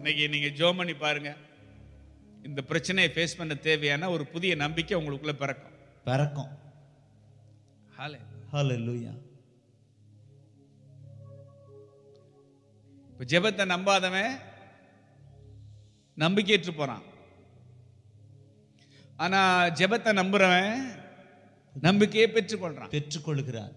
இன்னைக்கு நீங்க ஜோம் பண்ணி பாருங்க இந்த பிரச்சனையை ஃபேஸ் பண்ண தேவையான ஒரு புதிய நம்பிக்கை உங்களுக்குள்ள பிறக்கும் பிறக்கும் ஹாலே ஹalleluya இப்போ ஜெபத்தை நம்பாதவன் நம்பிக்கையற்று போறான் ஆனா ஜெபத்தை நம்புறவன் நம்பிக்கையை பெற்றுக்கொள்றான் பெற்றுக்கொள்கிறார்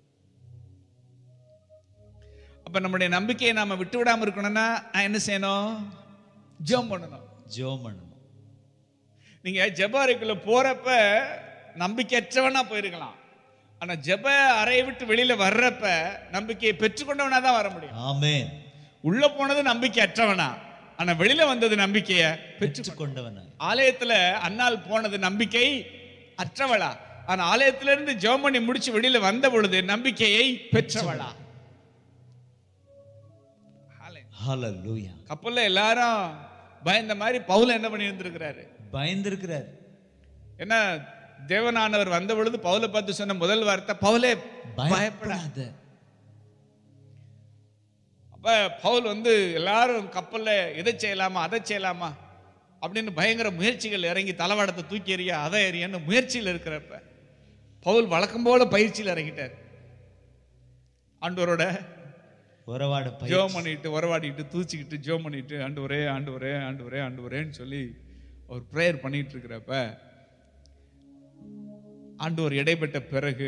அப்ப நம்முடைய நம்பிக்கையை நாம விட்டு விடாம இருக்கணும்னா நான் என்ன செய்யணும் ஜெபம் பண்ணணும் ஜெபம் பண்ணணும் நீங்க ஜெப அறைக்குள்ள போறப்ப நம்பிக்கையற்றவனா போயிருக்கலாம் ஆனா ஜெப அறையை விட்டு வெளியில வர்றப்ப நம்பிக்கையை பெற்றுக்கொண்டவனா தான் வர முடியும் ஆமென் உள்ள போனது நம்பிக்கை அற்றவனா ஆனா வெளியில வந்தது நம்பிக்கைய பெற்று பெற்றுக்கொண்டவனாய் ஆலயத்துல அன்னாள் போனது நம்பிக்கை அற்றவளா ஆனா ஆலயத்துல இருந்து ஜெபம் பண்ணி முடிச்சு வெளியில வந்த பொழுது நம்பிக்கையை பெற்றவளா ஆலயம். ஹalleluya கப்பல்ல எல்லாரும் பயந்த மாதிரி பவுல என்ன பண்ணி இருந்திருக்கிறாரு பயந்திருக்கிறார் என்ன தேவனானவர் வந்த பொழுது பவுலை பார்த்து சொன்ன முதல் வார்த்தை பவுலே பயப்பட பயப்படாத அப்ப பவுல் வந்து எல்லாரும் கப்பல்ல இதை செய்யலாமா அதை செய்யலாமா அப்படின்னு பயங்கர முயற்சிகள் இறங்கி தளவாடத்தை தூக்கி எறிய அதை எறியன்னு முயற்சியில் இருக்கிறப்ப பவுல் வழக்கம் போல பயிற்சியில் இறங்கிட்டார் ஆண்டவரோட உறவாட பயிற்சி ஜோம் பண்ணிட்டு உறவாடிட்டு தூச்சிக்கிட்டு ஜோம் பண்ணிட்டு ஆண்டவரே ஆண்டவரே ஆண்டவரே ஆண்டவரேன்னு சொல்லி அவர் ப்ரேயர் பண்ணிட்டு இருக்கிறப்ப ஆண்டவர் இடைப்பட்ட பிறகு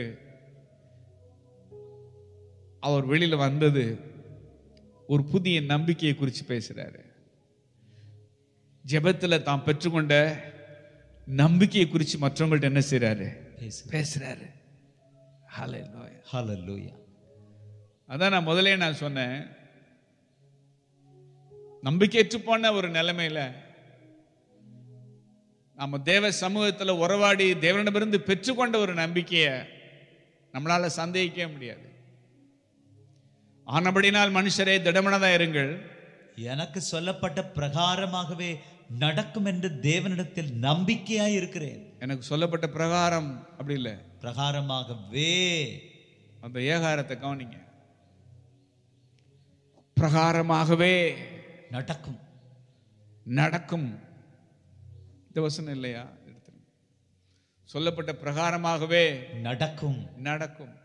அவர் வெளியில வந்தது ஒரு புதிய நம்பிக்கையை குறித்து பேசுறாரு ஜெபத்துல தான் பெற்றுக்கொண்ட நம்பிக்கையை குறித்து மற்றவங்கள்ட்ட என்ன செய்றாரு பேசு பேசுறாரு ஹalleluya ஹalleluya அதான் நான் முதலே நான் சொன்னேன் நம்பிக்கையற்று போன ஒரு நிலைமையில நம்ம தேவ சமூகத்துல உறவாடி தேவனிடமிருந்து பெற்றுக்கொண்ட ஒரு நம்பிக்கையை நம்மளால சந்தேகிக்கவே முடியாது ஆனபடினால் மனுஷரே திடமனதா இருங்கள் எனக்கு சொல்லப்பட்ட பிரகாரமாகவே நடக்கும் என்று தேவனிடத்தில் நம்பிக்கையாய் இருக்கிறேன் எனக்கு சொல்லப்பட்ட பிரகாரம் அப்படி இல்லை பிரகாரமாகவே அந்த ஏகாரத்தை கவனிங்க பிரகாரமாகவே நடக்கும் நடக்கும் இந்த வசனம் இல்லையா எடுத்துருங்க சொல்லப்பட்ட பிரகாரமாகவே நடக்கும் நடக்கும்